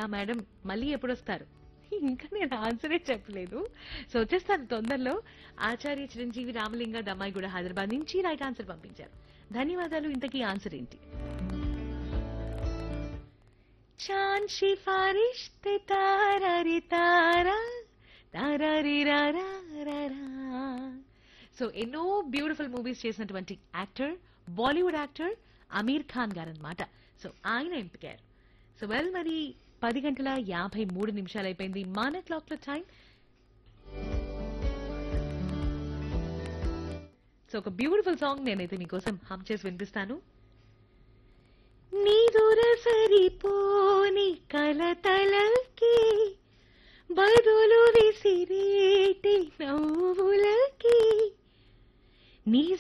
Yeah madam మళ్ళీ ఎప్పుడు వస్తారు ఇంకా నేను ఆన్సరే చెప్పలేదు సో వచ్చేస్తాను తొందరలో ఆచార్య చిరంజీవి రామలింగ దమ్మాయి కూడా హైదరాబాద్ నుంచి రైట్ ఆన్సర్ పంపించారు ధన్యవాదాలు ఇంతకీ ఆన్సర్ ఏంటి చాన్ సిఫారిష్ తే తారా రే తారా తారా రే రా రా రా రా. సో ఎన్నో బ్యూటిఫుల్ మూవీస్ చేసినటువంటి actor Bollywood actor Aamir Khan garu అనమాట సో ఆయన ఎంపికారు సో వెల్ మరి పది గంటల యాభై మూడు నిమిషాలు అయిపోయింది మన క్లాక్ లో టైం సో ఒక బ్యూటిఫుల్ సాంగ్ నేనైతే మీకోసం హమ్ చేసి వినిపిస్తాను నీదుర సరిపోని కలతలకి బదులు విసిరేటి నవ్వులకి నీ